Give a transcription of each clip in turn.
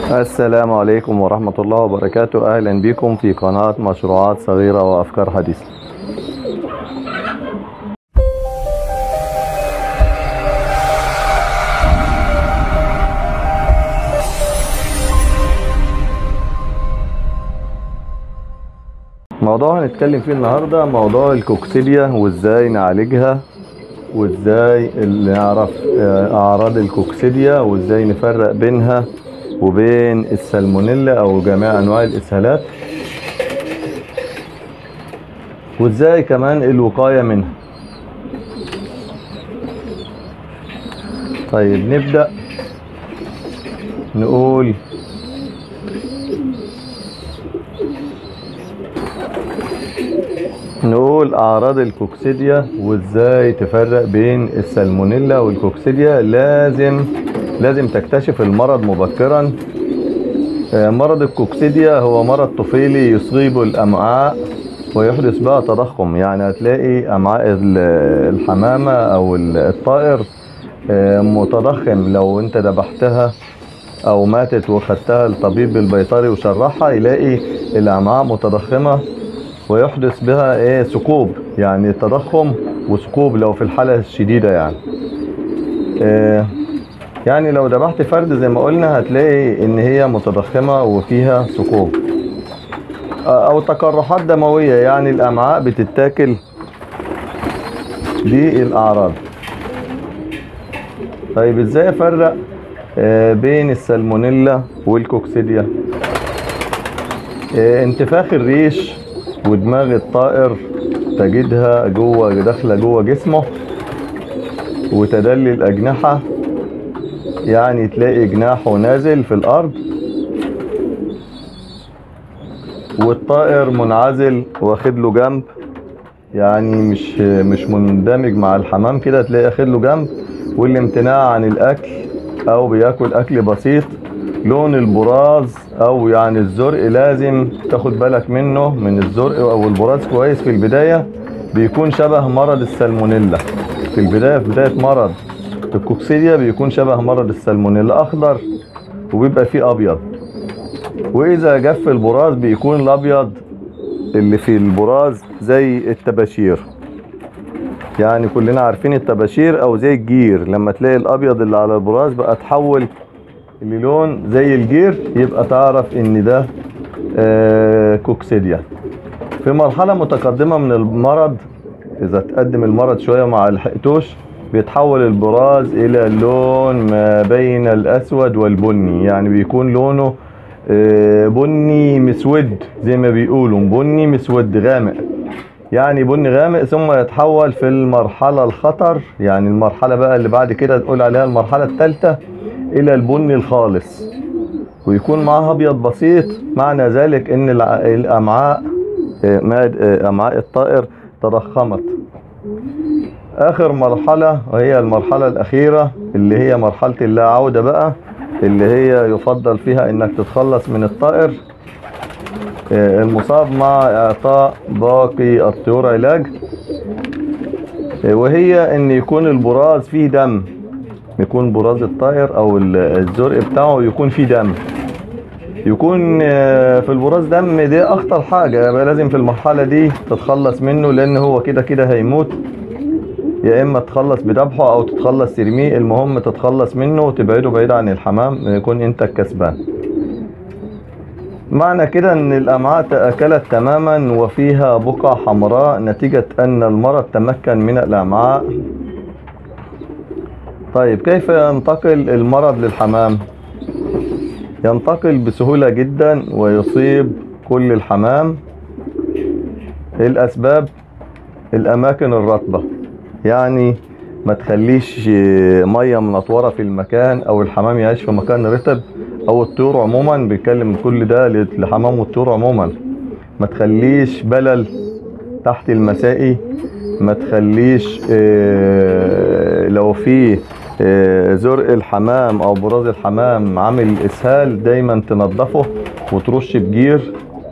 السلام عليكم ورحمة الله وبركاته أهلا بكم في قناة مشروعات صغيرة وأفكار حديثة موضوع هنتكلم فيه النهاردة موضوع الكوكسيديا وازاي نعالجها وازاي نعرف آه، اعراض الكوكسيديا وازاي نفرق بينها وبين السالمونيلا او جميع انواع الاسهالات وازاي كمان الوقاية منها طيب نبدأ نقول نقول اعراض الكوكسيديا وازاي تفرق بين السالمونيلا والكوكسيديا لازم لازم تكتشف المرض مبكرا آه، مرض الكوكسيديا هو مرض طفيلي يصيب الامعاء ويحدث بها تضخم يعني هتلاقي امعاء ال- الحمامة او ال- الطائر آه، متضخم لو انت ذبحتها او ماتت وخدتها الطبيب البيطري وشرحها يلاقي الامعاء متضخمة ويحدث بها ايه ثقوب يعني تضخم وثقوب لو في الحالة الشديدة يعني آه، يعني لو ذبحت فرد زي ما قلنا هتلاقي ان هي متضخمة وفيها ثقوب آه، او تقرحات دموية يعني الامعاء بتتاكل دي الاعراض طيب ازاي افرق آه، بين السالمونيلا والكوكسيديا آه، انتفاخ الريش ودماغ الطائر تجدها جوه داخله جوه جسمه وتدلي الاجنحه يعني تلاقي جناحه نازل في الارض والطائر منعزل واخد له جنب يعني مش مش مندمج مع الحمام كده تلاقي اخد له جنب والامتناع عن الاكل او بياكل اكل بسيط لون البراز او يعني الزرق لازم تاخد بالك منه من الزرق او البراز كويس في البداية بيكون شبه مرض السالمونيلا في البداية في بداية مرض الكوكسيديا بيكون شبه مرض السالمونيلا اخضر وبيبقى فيه ابيض واذا جف البراز بيكون الابيض اللي في البراز زي التباشير يعني كلنا عارفين التباشير او زي الجير لما تلاقي الابيض اللي على البراز بقى تحول للون زي الجير يبقى تعرف ان ده آه، كوكسيديا في مرحلة متقدمة من المرض اذا تقدم المرض شوية وما لحقتوش بيتحول البراز الى لون ما بين الاسود والبني يعني بيكون لونه آه، بني مسود زي ما بيقولوا بني مسود غامق يعني بني غامق ثم يتحول في المرحلة الخطر يعني المرحلة بقى اللي بعد كده تقول عليها المرحلة الثالثة إلى البني الخالص ويكون معها أبيض بسيط معنى ذلك إن الع- الأمعاء آه، ماد- آه، أمعاء الطائر تضخمت آخر مرحلة وهي المرحلة الأخيرة اللي هي مرحلة اللا عودة بقى اللي هي يفضل فيها إنك تتخلص من الطائر آه، المصاب مع إعطاء باقي الطيور علاج آه، وهي إن يكون البراز فيه دم يكون براز الطائر أو ال- الزرق بتاعه يكون فيه دم يكون آه، في البراز دم دي أخطر حاجة يبقى لازم في المرحلة دي تتخلص منه لأن هو كده كده هيموت يا إما تخلص بذبحه أو تتخلص ترميه المهم تتخلص منه وتبعده بعيد عن الحمام يكون أنت الكسبان معنى كده ان الامعاء تاكلت تماما وفيها بقع حمراء نتيجة ان المرض تمكن من الامعاء طيب كيف ينتقل المرض للحمام ينتقل بسهولة جدا ويصيب كل الحمام الاسباب الاماكن الرطبة يعني ما تخليش مية منطورة في المكان او الحمام يعيش في مكان رطب او الطيور عموما بيتكلم كل ده للحمام والطيور عموما ما تخليش بلل تحت المسائي ما تخليش آه، لو في آه، زرق الحمام او براز الحمام عامل اسهال دايما تنضفه وترش بجير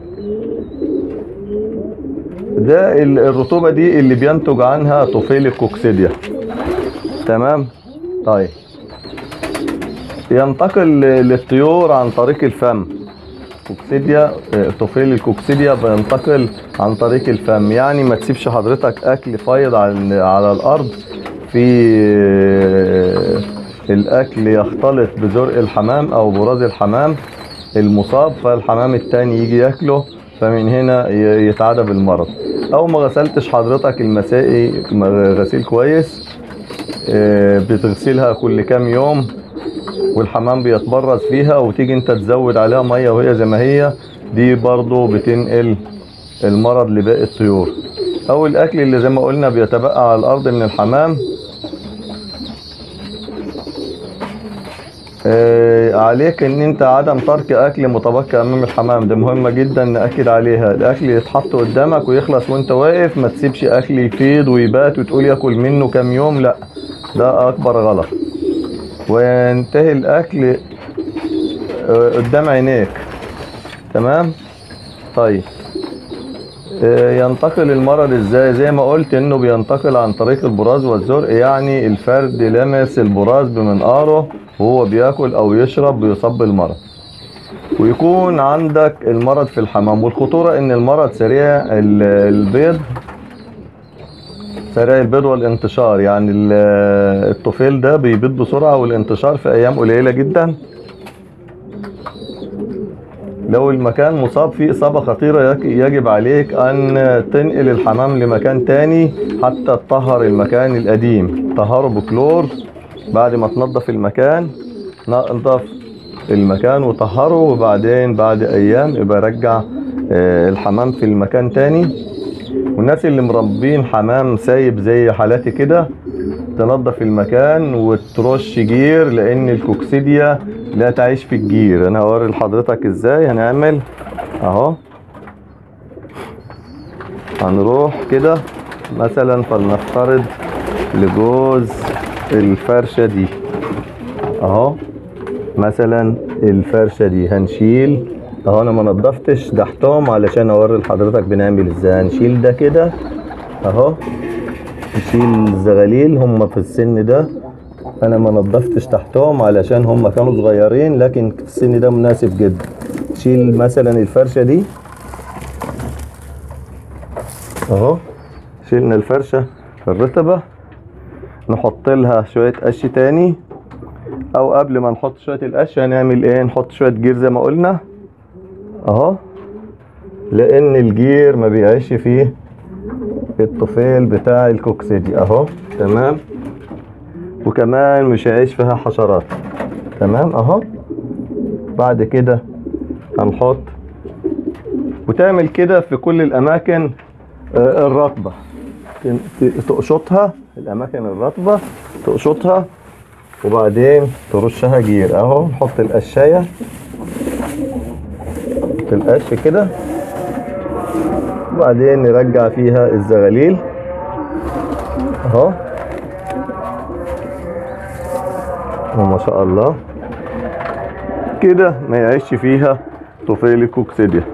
ده ال- الرطوبة دي اللي بينتج عنها طفيل الكوكسيديا تمام طيب ينتقل للطيور عن طريق الفم كوكسيديا آه، طفيل الكوكسيديا بينتقل عن طريق الفم يعني ما تسيبش حضرتك اكل فايض على على الارض في آه، الاكل يختلط بزرق الحمام او براز الحمام المصاب فالحمام التاني يجي ياكله فمن هنا ي- يتعدى بالمرض او ما غسلتش حضرتك المسائي غسيل كويس آه، بتغسلها كل كام يوم والحمام بيتبرز فيها وتيجي انت تزود عليها ميه وهي زي ما هي دي برضو بتنقل المرض لباقي الطيور او الاكل اللي زي ما قلنا بيتبقى على الارض من الحمام آه، عليك ان انت عدم ترك اكل متبقي امام الحمام ده مهمة جدا نأكد عليها الاكل يتحط قدامك ويخلص وانت واقف ما تسيبش اكل يفيض ويبات وتقول ياكل منه كام يوم لا ده اكبر غلط وينتهي الاكل آه، قدام عينيك تمام طيب آه، ينتقل المرض ازاي زي ما قلت انه بينتقل عن طريق البراز والزرق يعني الفرد لمس البراز بمنقاره وهو بياكل او يشرب بيصاب بالمرض ويكون عندك المرض في الحمام والخطورة ان المرض سريع ال- البيض سريع البيض والانتشار يعني ال- الطفيل ده بيبيض بسرعة والانتشار في ايام قليلة جدا لو المكان مصاب فيه إصابة خطيرة يك- يجب عليك أن تنقل الحمام لمكان تاني حتى تطهر المكان القديم طهره بكلور بعد ما تنظف المكان نظف المكان وطهره وبعدين بعد أيام يبقى رجع آه، الحمام في المكان تاني والناس اللي مربين حمام سايب زي حالاتي كده تنظف المكان وترش جير لان الكوكسيديا لا تعيش في الجير انا هوري لحضرتك ازاي هنعمل اهو هنروح كده مثلا فلنفترض لجوز الفرشة دي اهو مثلا الفرشة دي هنشيل اهو انا ما نضفتش تحتهم علشان اوري لحضرتك بنعمل ازاي هنشيل ده كده اهو نشيل الزغاليل هم في السن ده انا ما نضفتش تحتهم علشان هم كانوا صغيرين لكن في السن ده مناسب جدا شيل مثلا الفرشة دي اهو شيلنا الفرشة الرطبة نحط لها شوية قش تاني او قبل ما نحط شوية القش هنعمل ايه نحط شوية جير زي ما قلنا اهو لان الجير ما بيعيش فيه الطفيل بتاع الكوكسيدي اهو تمام وكمان مش هيعيش فيها حشرات تمام اهو بعد كده هنحط وتعمل كده في كل الاماكن آه، الرطبة ت- ت- تقشطها الاماكن الرطبة تقشطها وبعدين ترشها جير اهو نحط القشاية في القش كده وبعدين نرجع فيها الزغاليل اهو وما شاء الله كده ما يعيش فيها طفيل الكوكسيديا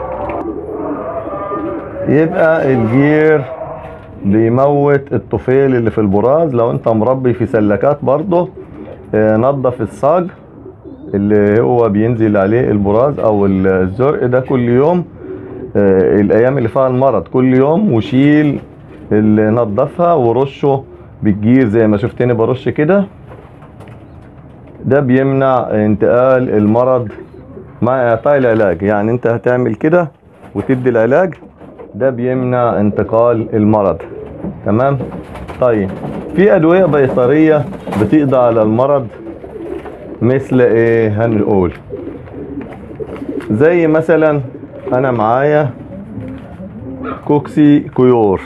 يبقى الجير بيموت الطفيل اللي في البراز لو انت مربي في سلكات برضه آه، نظف الصاج اللي هو بينزل عليه البراز او الزرق ده كل يوم آه، الايام اللي فيها المرض كل يوم وشيل اللي نضفها ورشه بالجير زي ما شفتني برش كده ده بيمنع انتقال المرض مع اعطاء العلاج يعني انت هتعمل كده وتدي العلاج ده بيمنع انتقال المرض تمام طيب في ادويه بيطريه بتقضي على المرض مثل ايه هنقول زي مثلا انا معايا كوكسي كيور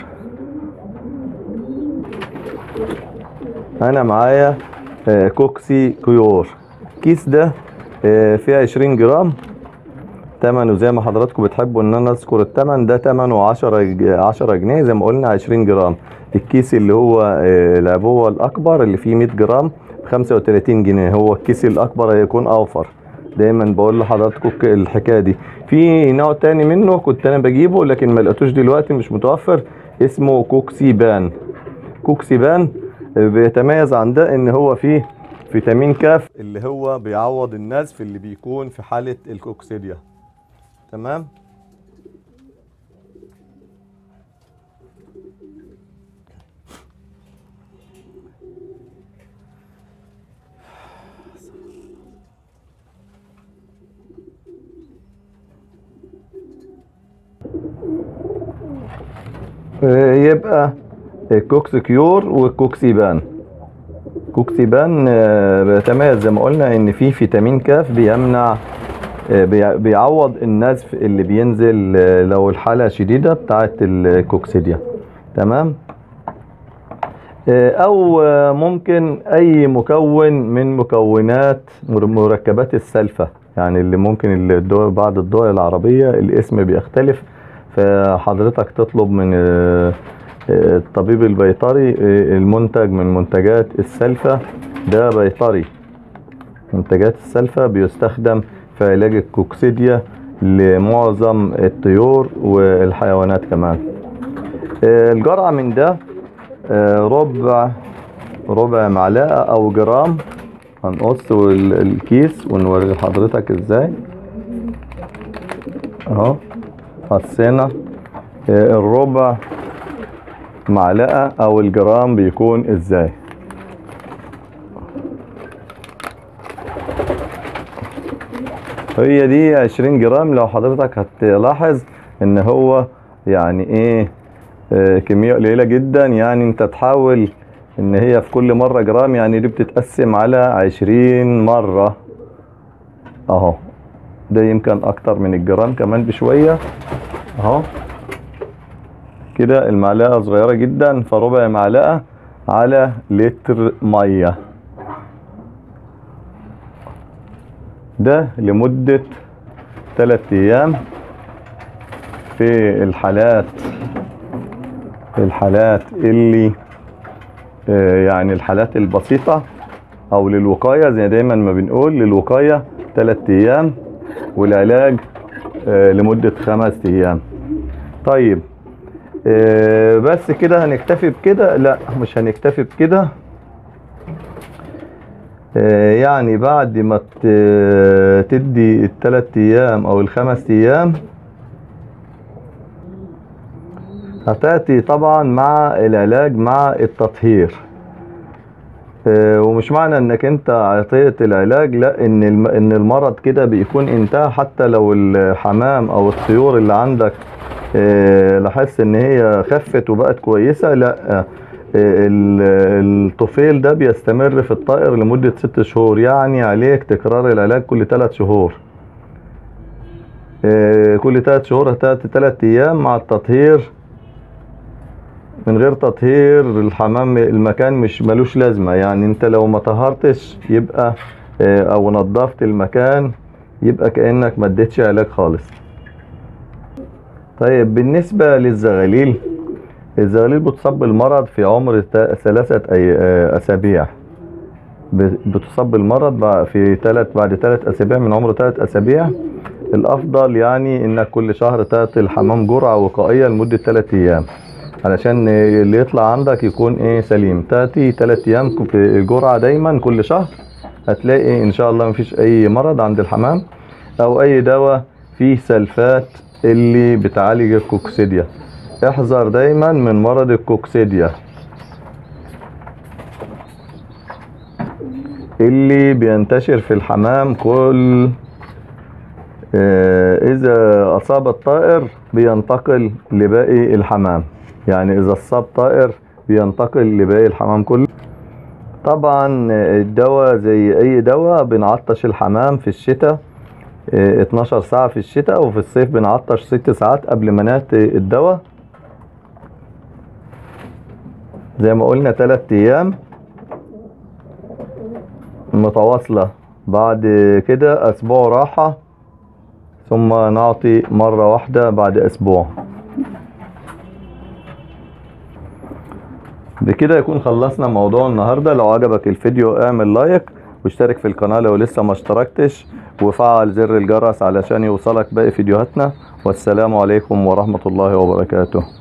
انا معايا آه، كوكسي كيور الكيس ده آه، فيه 20 جرام تمنه زي ما حضراتكم بتحبوا ان انا اذكر التمن ده تمنه 10 ج- 10 جنيه زي ما قلنا 20 جرام الكيس اللي هو آه، العبوه الاكبر اللي فيه 100 جرام ب 35 جنيه هو الكيس الاكبر هيكون اوفر دايما بقول لحضراتكم ك- الحكايه دي في نوع تاني منه كنت انا بجيبه لكن ما لقيتوش دلوقتي مش متوفر اسمه كوكسي بان كوكسي بان بيتميز عن ده ان هو فيه فيتامين كاف اللي هو بيعوض النزف اللي بيكون في حالة الكوكسيديا تمام آه، يبقى الكوكس كيور والكوكسيبان كوكسيبان آه، بيتميز زي ما قلنا ان فيه فيتامين كاف بيمنع آه، بيع- بيعوض النزف اللي بينزل آه، لو الحالة شديدة بتاعت الكوكسيديا تمام آه، او آه، ممكن اي مكون من مكونات مر- مركبات السلفة يعني اللي ممكن الدول بعض الدول العربية الاسم بيختلف فحضرتك تطلب من آه، آه، الطبيب البيطري آه، المنتج من منتجات السلفة ده بيطري منتجات السلفة بيستخدم في علاج الكوكسيديا لمعظم الطيور والحيوانات كمان آه، الجرعة من ده آه، ربع ربع معلقة أو جرام هنقص ال- الكيس ونوري لحضرتك ازاي اهو قصينا آه، الربع معلقة أو الجرام بيكون ازاي هي دي 20 جرام لو حضرتك هتلاحظ ان هو يعني ايه آه، كمية قليلة جدا يعني انت تحاول ان هي في كل مرة جرام يعني دي بتتقسم على 20 مرة اهو ده يمكن اكتر من الجرام كمان بشوية اهو كده المعلقة صغيرة جدا فربع معلقة على لتر مية ده لمدة تلات ايام في الحالات في الحالات اللي آه، يعني الحالات البسيطة او للوقاية زي دايما ما بنقول للوقاية تلات ايام والعلاج آه، لمدة خمس ايام طيب آه، بس كده هنكتفي بكده لا مش هنكتفي بكده آه، يعني بعد ما ت- تدي التلات ايام او الخمس ايام هتأتي طبعا مع العلاج مع التطهير آه، ومش معنى انك انت عطيت العلاج لا ان الم- ان المرض كده بيكون انتهى حتى لو الحمام او الطيور اللي عندك آه، لاحظت ان هي خفت وبقت كويسة لا آه، ال- الطفيل ده بيستمر في الطائر لمدة ست شهور يعني عليك تكرار العلاج كل ثلاث شهور آه، كل ثلاث شهور هتأتي ثلاث ايام مع التطهير من غير تطهير الحمام المكان مش ملوش لازمة يعني انت لو ما طهرتش يبقى آه، او نظفت المكان يبقى كأنك ما اديتش علاج خالص طيب بالنسبة للزغاليل الزغاليل بتصاب بالمرض في عمر تا- ثلاثة أي- آه، أسابيع ب- بتصاب بالمرض بع- في ثلاث بعد ثلاث أسابيع من عمر ثلاث أسابيع الأفضل يعني إنك كل شهر تأتي الحمام جرعة وقائية لمدة ثلاث أيام علشان اللي يطلع عندك يكون إيه سليم تأتي ثلاث أيام في جرعة دايما كل شهر هتلاقي إن شاء الله مفيش أي مرض عند الحمام أو أي دواء فيه سلفات اللي بتعالج الكوكسيديا احذر دايما من مرض الكوكسيديا اللي بينتشر في الحمام كل آه، اذا اصاب الطائر بينتقل لباقي الحمام يعني اذا اصاب طائر بينتقل لباقي الحمام كله طبعا آه، الدواء زي اي دواء بنعطش الحمام في الشتاء آه، 12 ساعة في الشتاء وفي الصيف بنعطش 6 ساعات قبل ما ناتي الدواء زي ما قلنا 3 ايام متواصلة بعد كده اسبوع راحة ثم نعطي مرة واحدة بعد اسبوع بكده يكون خلصنا موضوع النهاردة لو عجبك الفيديو اعمل لايك واشترك في القناة لو لسه ما اشتركتش وفعل زر الجرس علشان يوصلك باقي فيديوهاتنا والسلام عليكم ورحمة الله وبركاته